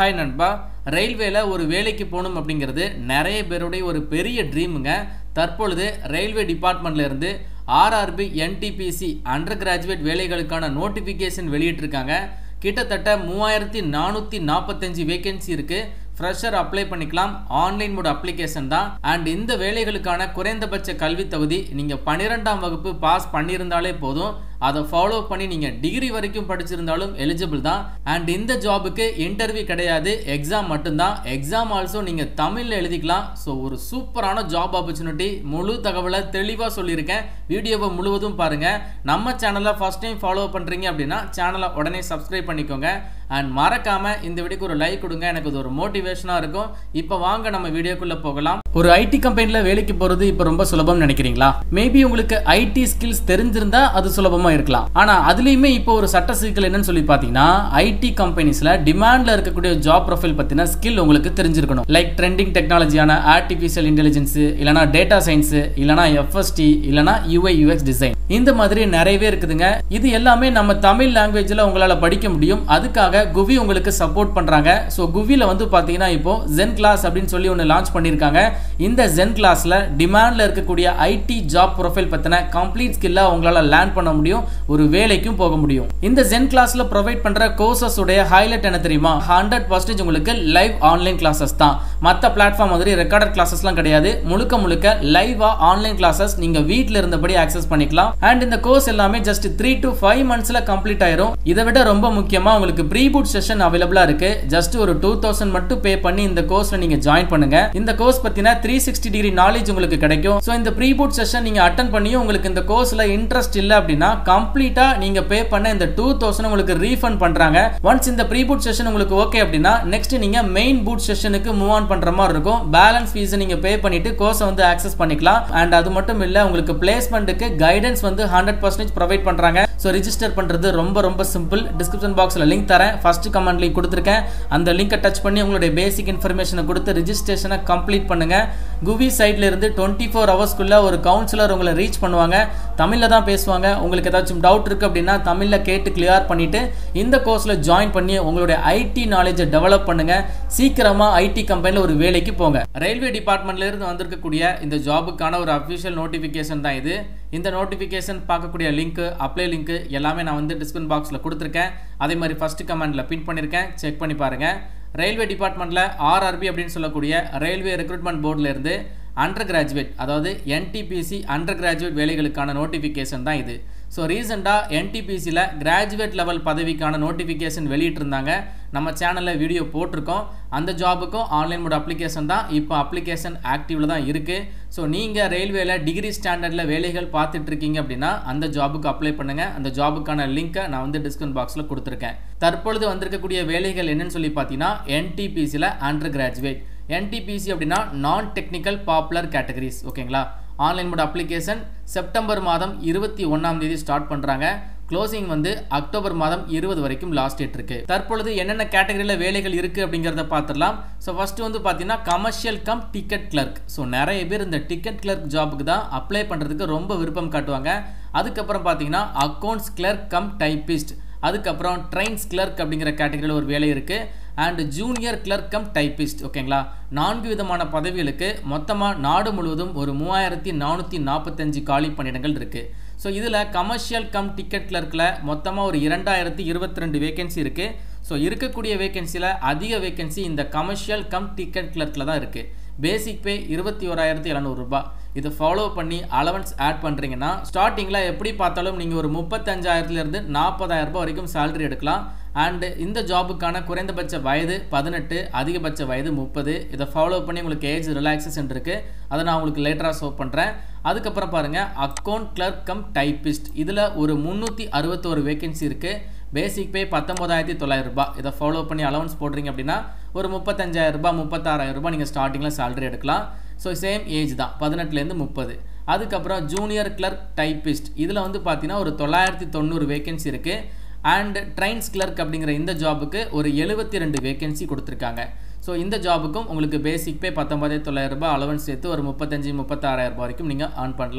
hi நண்பா ரயில்வேல ஒரு வேலைக்கு போகணும் அப்படிங்கிறது நிறைய பேருடைய ஒரு பெரிய ட்ரீமுங்க தற்பொழுது ரயில்வே டிபார்ட்மெண்ட்ல இருந்து ஆர்ஆர்பி என்டிபிசி அண்டர் கிராஜுவேட் வேலைகளுக்கான நோட்டிஃபிகேஷன் வெளியிட்டிருக்காங்க கிட்டத்தட்ட மூவாயிரத்தி நானூற்றி நாற்பத்தஞ்சு வேகன்சி இருக்குது ஃப்ரெஷர் அப்ளை பண்ணிக்கலாம் ஆன்லைன் மோட் அப்ளிகேஷன் தான் அண்ட் இந்த வேலைகளுக்கான குறைந்தபட்ச கல்வி தகுதி நீங்கள் பன்னிரெண்டாம் வகுப்பு பாஸ் பண்ணியிருந்தாலே போதும் அதை ஃபாலோ பண்ணி நீங்கள் டிகிரி வரைக்கும் படிச்சிருந்தாலும் எலிஜிபிள் தான் அண்ட் இந்த ஜாபுக்கு இன்டர்வியூ கிடையாது எக்ஸாம் மட்டும்தான் எக்ஸாம் ஆல்சோ நீங்கள் தமிழில் எழுதிக்கலாம் ஸோ ஒரு சூப்பரான ஜாப் ஆப்பர்ச்சுனிட்டி முழு தகவலை தெளிவாக சொல்லியிருக்கேன் வீடியோவை முழுவதும் பாருங்கள் நம்ம சேனலை ஃபஸ்ட் டைம் ஃபாலோ பண்ணுறீங்க அப்படின்னா சேனலை உடனே சப்ஸ்கிரைப் பண்ணிக்கோங்க அண்ட் மறக்காமல் இந்த வீடியோக்கு ஒரு லைக் கொடுங்க எனக்கு இது ஒரு மோட்டிவேஷனாக இருக்கும் இப்போ வாங்க நம்ம வீடியோக்குள்ளே போகலாம் ஒரு ஐடி கம்பெனியில் வேலைக்கு போகிறது இப்போ ரொம்ப சுலபம் நினைக்கிறீங்களா மேபி உங்களுக்கு ஐடி ஸ்கில்ஸ் தெரிஞ்சிருந்தா அது சுலபமாக இருக்கலாம் ஆனால் அதுலேயுமே இப்போ ஒரு சட்ட சிக்கல் என்னன்னு சொல்லி பார்த்தீங்கன்னா ஐடி கம்பெனிஸில் டிமாண்டில் இருக்கக்கூடிய ஜாப் ப்ரொஃபைல் பற்றின ஸ்கில் உங்களுக்கு தெரிஞ்சிருக்கணும் லைக் ட்ரெண்டிங் டெக்னாலஜியான ஆர்டிஃபிஷியல் இன்டெலிஜென்ஸ் இல்லனா டேட்டா சயின்ஸ் இல்லனா எஃப்எஸ்டி இல்லனா யூஐ யூஎக்ஸ் டிசைன் இந்த மாதிரி நிறையவே இருக்குதுங்க இது எல்லாமே நம்ம தமிழ் லாங்குவேஜில் உங்களால் படிக்க முடியும் அதுக்காக குவி உங்களுக்கு சப்போர்ட் பண்ணுறாங்க ஸோ குவியில் வந்து பார்த்தீங்கன்னா இப்போ ஜென் கிளாஸ் அப்படின்னு சொல்லி ஒன்று லான்ச் பண்ணியிருக்காங்க இந்த ஜென் கிளாஸில் டிமாண்டில் இருக்கக்கூடிய ஐடி ஜாப் ப்ரொஃபைல் பற்றின கம்ப்ளீட் ஸ்கில்லாக உங்களால் லேர்ன் பண்ண முடியும் ஒரு வேலைக்கும் போக முடியும் இந்த ஜென் கிளாஸில் ப்ரொவைட் பண்ணுற கோர்சஸ் உடைய ஹைலைட் என்ன தெரியுமா ஹண்ட்ரட் பர்சன்டேஜ் உங்களுக்கு லைவ் ஆன்லைன் கிளாஸஸ் தான் மற்ற பிளாட்ஃபார்ம் மாதிரி ரெக்கார்டட் கிளாஸஸ்லாம் கிடையாது முழுக்க முழுக்க லைவாக ஆன்லைன் கிளாஸஸ் நீங்கள் வீட்டில் இருந்தபடி ஆக்சஸ் பண்ணிக்கலாம் அண்ட் இந்த கோர்ஸ் எல்லாமே ஜஸ்ட் த்ரீ டு ஃபைவ் மந்த்ஸில் கம்ப்ளீட் ஆயிரும் இதை விட ரொம்ப முக்கியமாக உங்களுக்கு ப்ரீ பூட் செஷன் அவைலபிளாக இருக்கு ஜஸ்ட் ஒரு டூ தௌசண்ட் மட்டும் பே பண்ணி இந்த கோர்ஸ்ல நீங்க ஜாயின் பண்ணுங்க இந்த கோர்ஸ் பத்தின த்ரீ சிக்ஸ்டி டிகிரி நாலேஜ் உங்களுக்கு கிடைக்கும் ஸோ இந்த ப்ரீ பூட் செஷன் நீங்க அட்டன் பண்ணியும் உங்களுக்கு இந்த கோர்ஸ்ல இன்ட்ரெஸ்ட் இல்லை அப்படின்னா கம்ப்ளீட்டா நீங்க பே பண்ண இந்த டூ தௌசண்ட் உங்களுக்கு ரீஃபண்ட் பண்றாங்க ஒன்ஸ் இந்த ப்ரீ பூட் செஷன் உங்களுக்கு ஓகே அப்படின்னா நெக்ஸ்ட் நீங்க மெயின் பூட் செஷனுக்கு மூவ் ஆன் பண்ற மாதிரி இருக்கும் பேலன்ஸ் ஃபீஸ் நீங்க பே பண்ணிட்டு கோர்ஸை வந்து ஆக்சஸ் பண்ணிக்கலாம் அண்ட் அது மட்டும் இல்ல உங்களுக்கு பிளேஸ்மெண்ட்டுக்கு கைடன்ஸ் வந்து ஹண்ட்ரட் பர்சன்டேஜ் ப்ரொவைட் பண்றாங்க ஸோ ரிஜிஸ்டர் பண்றது ரொம்ப ரொம்ப சிம்பிள் டிஸ்கிரிப்ஷன் பாக்ஸ்ல லிங்க் தரேன் ஃபர்ஸ்ட் கமெண்ட் லிங்க் கொடுத்துருக்கேன் அந்த லிங்கை டச் பண்ணி உங்களுடைய பேசிக் இன்ஃபர்மேஷனை கொடுத்து ரிஜிஸ்ட்ரேஷனை கம்ப்ளீட் பண்ணுங்க குவி சைட்ல இருந்து டுவெண்ட்டி ஃபோர் ஹவர்ஸ்க்குள்ள ஒரு கவுன்சிலர் உங்களை ரீச் பண்ணுவாங்க தமிழில் தான் பேசுவாங்க உங்களுக்கு ஏதாச்சும் டவுட் இருக்கு அப்படின்னா தமிழில் கேட்டு கிளியர் பண்ணிட்டு இந்த கோர்ஸில் ஜாயின் பண்ணி உங்களுடைய ஐடி நாலேஜை டெவலப் பண்ணுங்க சீக்கிரமா ஐடி கம்பெனியில் ஒரு வேலைக்கு போங்க ரயில்வே டிபார்ட்மெண்ட்ல இருந்து வந்திருக்கக்கூடிய இந்த ஜாபுக்கான ஒரு அஃபிஷியல் நோட்டிஃபிகேஷன் தான் இது இந்த நோட்டிஃபிகேஷன் பார்க்கக்கூடிய லிங்க் அப்ளை லிங்க் எல்லாமே நான் வந்து டிஸ்கிரிப்ஷன் பாக்ஸில் கொடுத்துருக்கேன் அதே மாதிரி ஃபர்ஸ்ட் கமெண்ட்ல பின் பண்ணியிருக்கேன் செக் பண்ணி பாருங்க ரயில்வே டிபார்ட்மெண்ட்டில் ஆர்ஆர்பி அப்படின்னு சொல்லக்கூடிய ரயில்வே ரெக்ரூட்மெண்ட் போர்டில் இருந்து அண்டர் கிராஜுவேட் அதாவது என்டிபிசி அண்டர் கிராஜுவேட் வேலைகளுக்கான நோட்டிஃபிகேஷன் தான் இது ஸோ ரீசெண்டாக என்டிபிசியில் கிராஜுவேட் லெவல் பதவிக்கான நோட்டிஃபிகேஷன் வெளியிட்டிருந்தாங்க நம்ம சேனலில் வீடியோ போட்டிருக்கோம் அந்த ஜாபுக்கும் ஆன்லைன் மோட் அப்ளிகேஷன் தான் இப்போ அப்ளிகேஷன் ஆக்டிவில் தான் இருக்குது ஸோ நீங்கள் ரயில்வேல டிகிரி ஸ்டாண்டர்டில் வேலைகள் பார்த்துட்டு இருக்கீங்க அப்படின்னா அந்த ஜாபுக்கு அப்ளை பண்ணுங்கள் அந்த ஜாபுக்கான லிங்க்கை நான் வந்து டிஸ்கிரிப்ஷன் பாக்ஸில் கொடுத்துருக்கேன் தற்பொழுது வந்திருக்கக்கூடிய வேலைகள் என்னன்னு சொல்லி பார்த்தீங்கன்னா என்டிபிசியில் அண்டர் கிராஜுவேட் என்டிபிசி அப்படின்னா நான் டெக்னிக்கல் பாப்புலர் கேட்டகரிஸ் ஓகேங்களா ஆன்லைன் மோட் அப்ளிகேஷன் செப்டம்பர் மாதம் இருபத்தி ஒன்றாம் தேதி ஸ்டார்ட் பண்ணுறாங்க க்ளோசிங் வந்து அக்டோபர் மாதம் இருபது வரைக்கும் லாஸ்ட் டேட் இருக்கு தற்பொழுது என்னென்ன கேட்டகரியில் வேலைகள் இருக்கு அப்படிங்கிறத பார்த்துடலாம் ஸோ ஃபர்ஸ்ட் வந்து பார்த்தீங்கன்னா commercial cum ticket clerk so நிறைய பேர் இந்த டிக்கெட் கிளர்க் ஜாபுக்கு தான் அப்ளை பண்ணுறதுக்கு ரொம்ப விருப்பம் காட்டுவாங்க அதுக்கப்புறம் பார்த்தீங்கன்னா அக்கௌண்ட்ஸ் கிளர்க் கம் டைப்பிஸ்ட் அதுக்கப்புறம் ட்ரெயின்ஸ் கிளர்க் அப்படிங்கிற கேட்டகரியில் ஒரு வேலை இருக்குது and junior clerk cum typist ஓகேங்களா நான்கு விதமான பதவிகளுக்கு மொத்தமாக நாடு முழுவதும் ஒரு மூவாயிரத்தி நானூற்றி நாற்பத்தஞ்சு காலி பணியிடங்கள் இருக்குது ஸோ இதில் கமர்ஷியல் கம் டிக்கெட் கிளர்க்கில் மொத்தமாக ஒரு இரண்டாயிரத்தி இருபத்தி ரெண்டு வேகன்சி இருக்குது ஸோ இருக்கக்கூடிய வேகன்சியில் அதிக வேகன்சி இந்த கமர்ஷியல் கம் டிக்கெட் கிளர்க்கில் தான் இருக்குது பேசிக் பே இருபத்தி ஓராயிரத்தி எழுநூறுபா இதை ஃபாலோ பண்ணி அலவன்ஸ் ஆட் பண்ணுறீங்கன்னா ஸ்டார்டிங்கில் எப்படி பார்த்தாலும் நீங்கள் ஒரு முப்பத்தஞ்சாயிரத்துலேருந்து நாற்பதாயிரம் ரூபாய் வரைக்கும் சேலரி எடுக்கலாம் அண்டு இந்த ஜாபுக்கான குறைந்தபட்ச வயது பதினெட்டு அதிகபட்ச வயது முப்பது இதை ஃபாலோ பண்ணி உங்களுக்கு ஏஜ் ரிலாக்ஸேஷன் இருக்குது அதை நான் உங்களுக்கு லேட்டராக ஷோ பண்ணுறேன் அதுக்கப்புறம் பாருங்கள் அக்கௌண்ட் கிளர்க் கம் டைப்பிஸ்ட் இதில் ஒரு முந்நூற்றி அறுபத்தோரு வேகன்சி இருக்குது பேசிக் பே பத்தொம்போதாயிரத்தி தொள்ளாயிரம் ரூபாய் இதை ஃபாலோ பண்ணி அலவன்ஸ் போடுறீங்க அப்படின்னா ஒரு முப்பத்தஞ்சாயிரம் ரூபாய் முப்பத்தாறாயிரம் ரூபாய் நீங்கள் ஸ்டார்டிங்கில் சேலரி எடுக்கலாம் ஸோ சேம் ஏஜ் தான் பதினெட்டுலேருந்து முப்பது அதுக்கப்புறம் ஜூனியர் கிளர்க் டைப்பிஸ்ட் இதில் வந்து பார்த்தீங்கன்னா ஒரு தொள்ளாயிரத்தி தொண்ணூறு வேகன்சி இருக்குது அண்ட் ட்ரெயின்ஸ் கிளர்க் அப்படிங்கிற இந்த ஜாபுக்கு ஒரு எழுபத்தி ரெண்டு வேகன்சி கொடுத்துருக்காங்க ஸோ இந்த ஜாபுக்கும் உங்களுக்கு பேசிக் பே பத்தொம்பதாயிரத்தி தொள்ளாயிரம் ரூபாய் அலவன்ஸ் சேர்த்து ஒரு முப்பத்தஞ்சு முப்பத்தாறாயிரம் ரூபாய் வரைக்கும் நீங்கள் ஏர்ன் பண்ணலாம்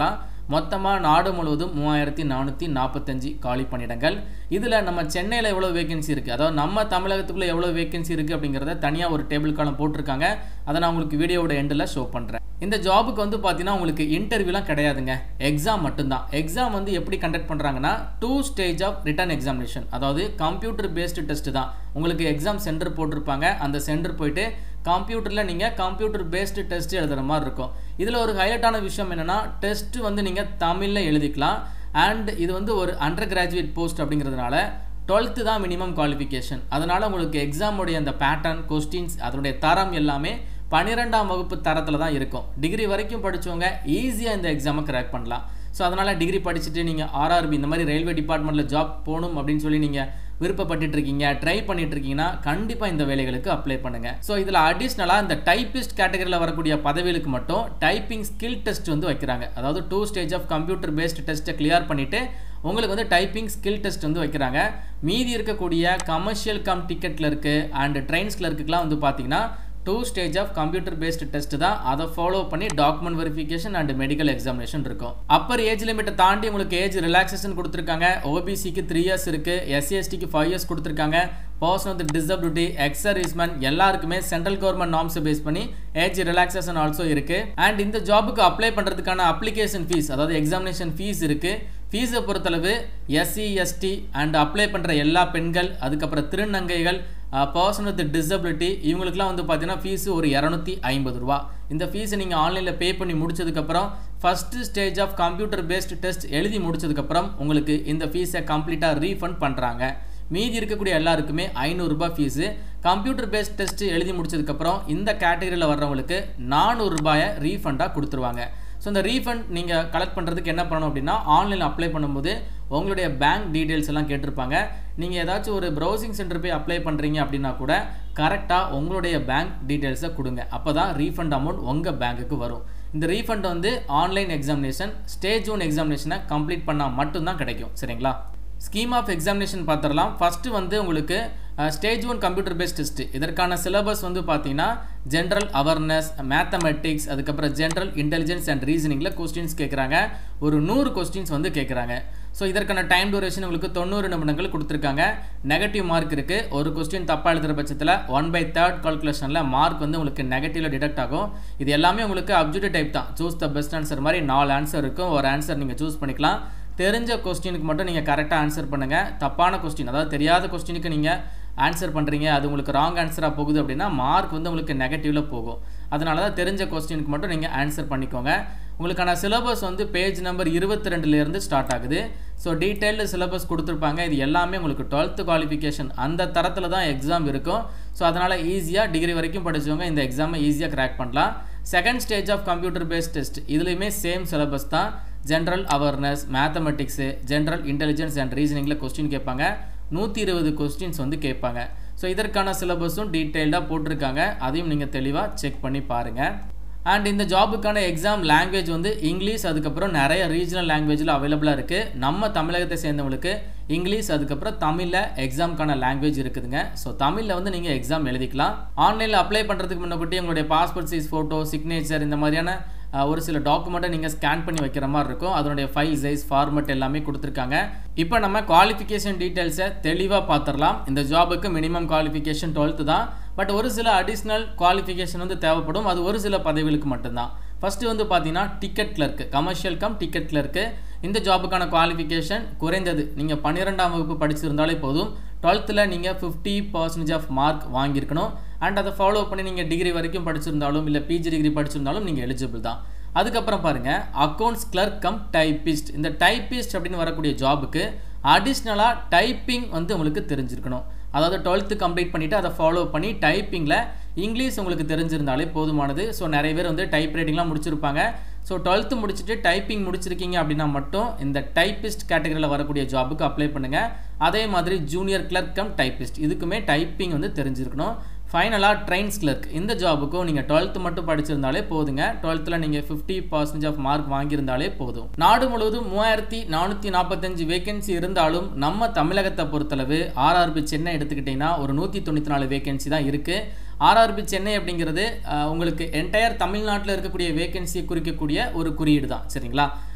மொத்தமாக நாடு முழுவதும் மூவாயிரத்தி நானூற்றி நாற்பத்தஞ்சு காலி பணியிடங்கள் இதில் நம்ம சென்னையில் எவ்வளோ வேகன்சி இருக்குது அதாவது நம்ம தமிழகத்துக்குள்ளே எவ்வளோ வேகன்சி இருக்குது அப்படிங்கிறத தனியாக ஒரு டேபிள் காலம் போட்டிருக்காங்க அதை நான் உங்களுக்கு வீடியோவோட எண்டில் ஷோ பண்ணுறேன் இந்த ஜாபுக்கு வந்து பார்த்தீங்கன்னா உங்களுக்கு இன்டர்வியூலாம் கிடையாதுங்க எக்ஸாம் மட்டும்தான் எக்ஸாம் வந்து எப்படி கண்டக்ட் பண்ணுறாங்கன்னா two stage of written examination அதாவது கம்ப்யூட்டர் பேஸ்டு டெஸ்ட் தான் உங்களுக்கு எக்ஸாம் சென்டர் போட்டிருப்பாங்க அந்த சென்டர் போயிட்டு கம்ப்யூட்டரில் நீங்கள் கம்ப்யூட்டர் பேஸ்டு டெஸ்ட் எழுதுகிற மாதிரி இருக்கும் இதில் ஒரு ஹைலைட்டான விஷயம் என்னென்னா டெஸ்ட் வந்து நீங்கள் தமிழில் எழுதிக்கலாம் அண்ட் இது வந்து ஒரு அண்டர் கிராஜுவேட் போஸ்ட் அப்படிங்கிறதுனால டுவெல்த்து தான் மினிமம் குவாலிஃபிகேஷன் அதனால் உங்களுக்கு எக்ஸாமுடைய அந்த பேட்டர்ன் கொஸ்டின்ஸ் அதனுடைய தரம் எல்லாமே பன்னிரெண்டாம் வகுப்பு தரத்தில் தான் இருக்கும் டிகிரி வரைக்கும் படித்தவங்க ஈஸியாக இந்த எக்ஸாமை கிராக் பண்ணலாம் ஸோ அதனால் டிகிரி படிச்சுட்டு நீங்கள் ஆர்ஆர்பி இந்த மாதிரி ரயில்வே டிபார்ட்மெண்ட்டில் ஜாப் போகணும் அப்படின்னு சொல்லி நீங்கள் விருப்பப்பட்டு இருக்கீங்க ட்ரை பண்ணிட்டு இருக்கீங்கன்னா கண்டிப்பாக இந்த வேலைகளுக்கு அப்ளை பண்ணுங்கள் ஸோ இதில் அடிஷ்னலாக இந்த டைப்பிஸ்ட் கேட்டகரியில் வரக்கூடிய பதவிகளுக்கு மட்டும் டைப்பிங் ஸ்கில் டெஸ்ட் வந்து வைக்கிறாங்க அதாவது two stage of computer based டெஸ்ட்டை கிளியர் பண்ணிவிட்டு உங்களுக்கு வந்து டைப்பிங் ஸ்கில் டெஸ்ட் வந்து வைக்கிறாங்க மீதி இருக்கக்கூடிய கமர்ஷியல் கம் டிக்கெட் கிளர்க்கு அண்ட் ட்ரெயின்ஸ் கிளர்க்குலாம் வந்து பார்த்தீங்கன்னா two stage of computer based test தான் அதை ஃபாலோ பண்ணி document verification and medical examination இருக்கும் அப்பர் ஏஜ் லிமிட்டை தாண்டி உங்களுக்கு ஏஜ் ரிலாக்ஸேஷன் கொடுத்துருக்காங்க ஓபிசிக்கு த்ரீ இயர்ஸ் இருக்கு எஸ்சிஎஸ்டிக்கு ஃபைவ் இயர்ஸ் கொடுத்துருக்காங்க person with disability ex serviceman எல்லாருக்குமே சென்ட்ரல் கவர்மெண்ட் நார்ம்ஸை பேஸ் பண்ணி ஏஜ் ரிலாக்ஸேஷன் ஆல்சோ இருக்கு அண்ட் இந்த ஜாபுக்கு அப்ளை பண்ணுறதுக்கான அப்ளிகேஷன் ஃபீஸ் அதாவது எக்ஸாமினேஷன் ஃபீஸ் இருக்கு ஃபீஸை பொறுத்தளவு எஸ்சி எஸ்டி அண்ட் அப்ளை பண்ணுற எல்லா பெண்கள் அதுக்கப்புறம் திருநங்கைகள் பர்சன் வித் டிசபிலிட்டி இவங்களுக்குலாம் வந்து பார்த்தீங்கன்னா ஃபீஸு ஒரு இரநூத்தி ஐம்பது ரூபா இந்த ஃபீஸை நீங்கள் ஆன்லைனில் பே பண்ணி முடிச்சதுக்கப்புறம் first stage of computer based test எழுதி முடிச்சதுக்கப்புறம் உங்களுக்கு இந்த ஃபீஸை கம்ப்ளீட்டாக ரீஃபண்ட் பண்ணுறாங்க மீதி இருக்கக்கூடிய எல்லாருக்குமே ஐநூறுரூபா ஃபீஸு கம்ப்யூட்டர் பேஸ்ட் டெஸ்ட் எழுதி முடிச்சதுக்கப்புறம் இந்த கேட்டகரியில் வர்றவங்களுக்கு நானூறுரூபாயை ரீஃபண்டாக கொடுத்துருவாங்க ஸோ இந்த ரீஃபண்ட் நீங்கள் கலெக்ட் பண்ணுறதுக்கு என்ன பண்ணணும் அப்படின்னா ஆன்லைனில் அப்ளை பண்ணும்போது உங்களுடைய பேங்க் டீட்டெயில்ஸ் எல்லாம் கேட்டிருப்பாங்க நீங்கள் ஏதாச்சும் ஒரு ப்ரௌசிங் சென்டர் போய் அப்ளை பண்ணுறீங்க அப்படின்னா கூட கரெக்டாக உங்களுடைய பேங்க் டீட்டெயில்ஸை கொடுங்க அப்போ தான் ரீஃபண்ட் அமௌண்ட் உங்கள் பேங்க்குக்கு வரும் இந்த ரீஃபண்ட் வந்து ஆன்லைன் எக்ஸாமினேஷன் ஸ்டேஜ் ஒன் எக்ஸாமினேஷனை கம்ப்ளீட் பண்ணால் மட்டும்தான் கிடைக்கும் சரிங்களா ஸ்கீம் ஆஃப் எக்ஸாமினேஷன் பார்த்துடலாம் ஃபஸ்ட்டு வந்து உங்களுக்கு stage one computer based test இதற்கான சிலபஸ் வந்து பார்த்தீங்கன்னா ஜென்ரல் அவேர்னஸ் மேத்தமெட்டிக்ஸ் அதுக்கப்புறம் ஜென்ரல் இன்டெலிஜென்ஸ் அண்ட் ரீசனிங்கில் கொஸ்டின்ஸ் கேட்குறாங்க ஒரு நூறு கொஸ்டின்ஸ் வந்து கேட்குறாங்க ஸோ இதற்கான டைம் டூரேஷன் உங்களுக்கு தொண்ணூறு நிமிடங்கள் கொடுத்துருக்காங்க நெகட்டிவ் மார்க் இருக்குது ஒரு கொஸ்டின் தப்பாக எழுதுகிற பட்சத்தில் ஒன் பை தேர்ட் கால்குலேஷனில் மார்க் வந்து உங்களுக்கு நெகட்டிவில் டிடெக்ட் ஆகும் இது எல்லாமே உங்களுக்கு அப்ஜெக்டிவ் டைப் தான் சூஸ் த பெஸ்ட் ஆன்சர் மாதிரி நாலு ஆன்சர் இருக்கும் ஒரு ஆன்சர் நீங்கள் சூஸ் பண்ணிக்கலாம் தெரிஞ்ச கொஸ்டினுக்கு மட்டும் நீங்கள் கரெக்டாக ஆன்சர் பண்ணுங்கள் தப்பான கொஸ்டின் அதாவது தெரியாத கொஸ்டினுக்கு நீங்கள் ஆன்சர் பண்ணுறீங்க அது உங்களுக்கு ராங் ஆன்சராக போகுது அப்படின்னா மார்க் வந்து உங்களுக்கு நெகட்டிவில் போகும் அதனால தான் தெரிஞ்ச கொஸ்டினுக்கு மட்டும் நீங்கள் ஆன்சர் பண்ணிக்கோங்க உங்களுக்கான சிலபஸ் வந்து பேஜ் நம்பர் இருபத்தி ரெண்டுலேருந்து ஸ்டார்ட் ஆகுது ஸோ டீட்டெயில்டு சிலபஸ் கொடுத்துருப்பாங்க இது எல்லாமே உங்களுக்கு டுவெல்த்து குவாலிஃபிகேஷன் அந்த தரத்தில் தான் எக்ஸாம் இருக்கும் ஸோ அதனால் ஈஸியாக டிகிரி வரைக்கும் படித்தவங்க இந்த எக்ஸாமை ஈஸியாக கிராக் பண்ணலாம் second stage of computer based test இதுலேயுமே சேம் சிலபஸ் தான் general awareness mathematics general intelligence and ரீசனிங்கில் கொஸ்டின் கேட்பாங்க நூற்றி இருபது கொஸ்டின்ஸ் வந்து கேட்பாங்க ஸோ இதற்கான சிலபஸும் டீட்டெயில்டாக போட்டிருக்காங்க அதையும் நீங்கள் தெளிவாக செக் பண்ணி பாருங்கள் அண்ட் இந்த ஜாபுக்கான எக்ஸாம் லாங்குவேஜ் வந்து இங்கிலீஷ் அதுக்கப்புறம் நிறைய ரீஜனல் லாங்குவேஜில் அவைலபிளாக இருக்குது நம்ம தமிழகத்தை சேர்ந்தவங்களுக்கு இங்கிலீஷ் அதுக்கப்புறம் தமிழில் எக்ஸாமுக்கான லாங்குவேஜ் இருக்குதுங்க ஸோ தமிழில் வந்து நீங்கள் எக்ஸாம் எழுதிக்கலாம் ஆன்லைனில் அப்ளை பண்ணுறதுக்கு முன்னாடி உங்களுடைய பாஸ்போர்ட் சைஸ் ஃபோட்டோ சிக்னேச்சர் இந்த மாதிரியான ஒரு சில டாக்குமெண்ட்டை நீங்கள் ஸ்கேன் பண்ணி வைக்கிற மாதிரி இருக்கும் அதனுடைய ஃபைல் சைஸ் ஃபார்மெட் எல்லாமே கொடுத்துருக்காங்க இப்போ நம்ம குவாலிஃபிகேஷன் டீட்டெயில்ஸை தெளிவாக பார்த்துடலாம் இந்த ஜாபுக்கு மினிமம் குவாலிஃபிகேஷன் டுவெல்த்து தான் பட் ஒரு சில அடிஷ்னல் குவாலிஃபிகேஷன் வந்து தேவைப்படும் அது ஒரு சில பதவிகளுக்கு மட்டும்தான் ஃபஸ்ட்டு வந்து பார்த்தீங்கன்னா டிக்கெட் கிளர்க்கு கமர்ஷியல் கம் டிக்கெட் கிளர்க்கு இந்த ஜாபுக்கான குவாலிஃபிகேஷன் குறைந்தது நீங்கள் பன்னிரெண்டாம் வகுப்பு படிச்சிருந்தாலே போதும் டுவெல்த்தில் நீங்கள் ஃபிஃப்டி பர்சன்டேஜ் ஆஃப் மார்க் வாங்கியிருக்கணும் அண்ட் அதை ஃபாலோ பண்ணி நீங்கள் டிகிரி வரைக்கும் படிச்சிருந்தாலும் இல்லை பிஜி டிகிரி படிச்சிருந்தாலும் நீங்கள் எலிஜிபிள் தான் அதுக்கப்புறம் பாருங்கள் அக்கௌண்ட்ஸ் கிளர்க் கம் டைப்பிஸ்ட் இந்த டைப்பிஸ்ட் அப்படின்னு வரக்கூடிய ஜாபுக்கு அடிஷ்னலாக டைப்பிங் வந்து உங்களுக்கு தெரிஞ்சிருக்கணும் அதாவது டுவெல்த்து கம்ப்ளீட் பண்ணிவிட்டு அதை ஃபாலோ பண்ணி டைப்பிங்கில் இங்கிலீஷ் உங்களுக்கு தெரிஞ்சிருந்தாலே போதுமானது ஸோ நிறைய பேர் வந்து டைப் ரைட்டிங்லாம் முடிச்சிருப்பாங்க ஸோ டுவெல்த்து முடிச்சுட்டு டைப்பிங் முடிச்சிருக்கீங்க அப்படின்னா மட்டும் இந்த டைப்பிஸ்ட் கேட்டகரியில் வரக்கூடிய ஜாபுக்கு அப்ளை பண்ணுங்கள் அதே மாதிரி ஜூனியர் கிளர்க் கம் டைப்பிஸ்ட் இதுக்குமே டைப்பிங் வந்து தெரிஞ்சிருக்கணும் ஃபைனலாக ட்ரெயின்ஸ் கிளர்க் இந்த ஜாபுக்கும் நீங்கள் டுவெல்த்து மட்டும் படிச்சிருந்தாலே போதுங்க டுவெல்த்தில் நீங்கள் ஃபிஃப்டி பர்சன்டேஜ் ஆஃப் மார்க் வாங்கியிருந்தாலே போதும் நாடு முழுவதும் மூவாயிரத்தி நானூற்றி நாற்பத்தஞ்சு வேகன்சி இருந்தாலும் நம்ம தமிழகத்தை பொறுத்தளவு ஆர்ஆர்பி சென்னை எடுத்துக்கிட்டிங்கன்னா ஒரு நூற்றி தொண்ணூற்றி நாலு வேகன்சி தான் இருக்குது ஆர்ஆர்பி சென்னை அப்படிங்கிறது உங்களுக்கு என்டையர் தமிழ்நாட்டில் இருக்கக்கூடிய வேகன்சியை குறிக்கக்கூடிய ஒரு குறியீடு தான் சரிங்களா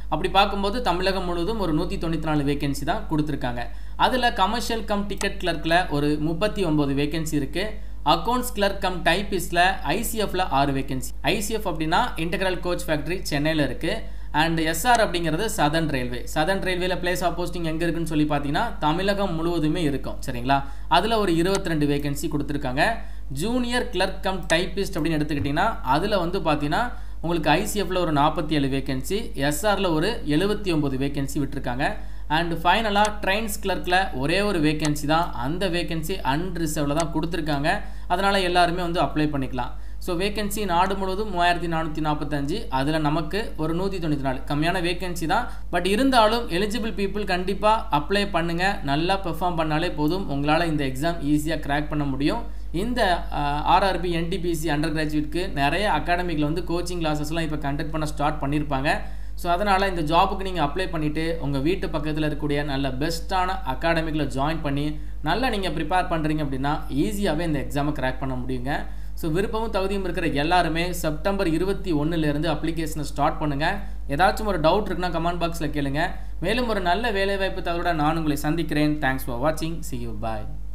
அப்படி பார்க்கும்போது தமிழகம் முழுவதும் ஒரு நூற்றி தொண்ணூற்றி நாலு வேகன்சி தான் கொடுத்துருக்காங்க அதில் கமர்ஷியல் கம் டிக்கெட் கிளர்க்கில் ஒரு முப்பத்தி ஒம்பது வேகன்சி இருக்குது அக்கௌண்ட்ஸ் கிளர்க் கம் டைப்பிஸ்டில் ஐசிஎஃப்ல ஆறு வேகன்சி ஐசிஎஃப் அப்படின்னா இன்டெகிரல் கோச் ஃபேக்ட்ரி சென்னையில் இருக்குது அண்ட் எஸ்ஆர் அப்படிங்கிறது சதர்ன் ரயில்வே சதர்ன் ரயில்வேல பிளேஸ் ஆஃப் போஸ்டிங் எங்கே இருக்குன்னு சொல்லி பார்த்தீங்கன்னா தமிழகம் முழுவதுமே இருக்கும் சரிங்களா அதில் ஒரு இருபத்தி ரெண்டு வேகன்சி கொடுத்துருக்காங்க ஜூனியர் கிளர்க் கம் டைப்பிஸ்ட் அப்படின்னு எடுத்துக்கிட்டிங்கன்னா அதில் வந்து பார்த்தீங்கன்னா உங்களுக்கு ஐசிஎஃப்ல ஒரு நாற்பத்தி ஏழு வேகன்சி எஸ்ஆரில் ஒரு எழுபத்தி ஒம்பது வேகன்சி விட்டுருக்காங்க அண்ட் ஃபைனலாக ட்ரெயின்ஸ் கிளர்க்கில் ஒரே ஒரு வேகன்சி தான் அந்த வேகன்சி அன்ரிசர்வில் தான் கொடுத்துருக்காங்க அதனால் எல்லாருமே வந்து அப்ளை பண்ணிக்கலாம் ஸோ வேகன்சி நாடு முழுவதும் மூவாயிரத்தி நானூற்றி நாற்பத்தஞ்சு அதில் நமக்கு ஒரு நூற்றி தொண்ணூற்றி நாலு கம்மியான வேகன்சி தான் பட் இருந்தாலும் எலிஜிபிள் பீப்புள் கண்டிப்பாக அப்ளை பண்ணுங்கள் நல்லா பெர்ஃபார்ம் பண்ணாலே போதும் உங்களால் இந்த எக்ஸாம் ஈஸியாக கிராக் பண்ண முடியும் இந்த ஆர்ஆர்பி என்டிபிசி அண்டர் கிராஜுவேட்க்கு நிறைய அகாடமிக்கில் வந்து கோச்சிங் கிளாஸஸ்லாம் இப்போ கண்டக்ட் பண்ண ஸ்டார்ட் பண்ணியிருப்பாங்க ஸோ அதனால் இந்த ஜாபுக்கு நீங்கள் அப்ளை பண்ணிவிட்டு உங்கள் வீட்டு பக்கத்தில் இருக்கக்கூடிய நல்ல பெஸ்ட்டான அகாடமிக்கில் ஜாயின் பண்ணி நல்லா நீங்கள் ப்ரிப்பேர் பண்ணுறீங்க அப்படின்னா ஈஸியாகவே இந்த எக்ஸாமை கிராக் பண்ண முடியுங்க ஸோ விருப்பமும் தகுதியும் இருக்கிற எல்லாருமே செப்டம்பர் இருபத்தி ஒன்றுலேருந்து அப்ளிகேஷனை ஸ்டார்ட் பண்ணுங்கள் ஏதாச்சும் ஒரு டவுட் இருக்குன்னா கமெண்ட் பாக்ஸில் கேளுங்க மேலும் ஒரு நல்ல வேலைவாய்ப்பு தகவலோட நான் உங்களை சந்திக்கிறேன் தேங்க்ஸ் ஃபார் வாட்சிங் சி யூ பாய்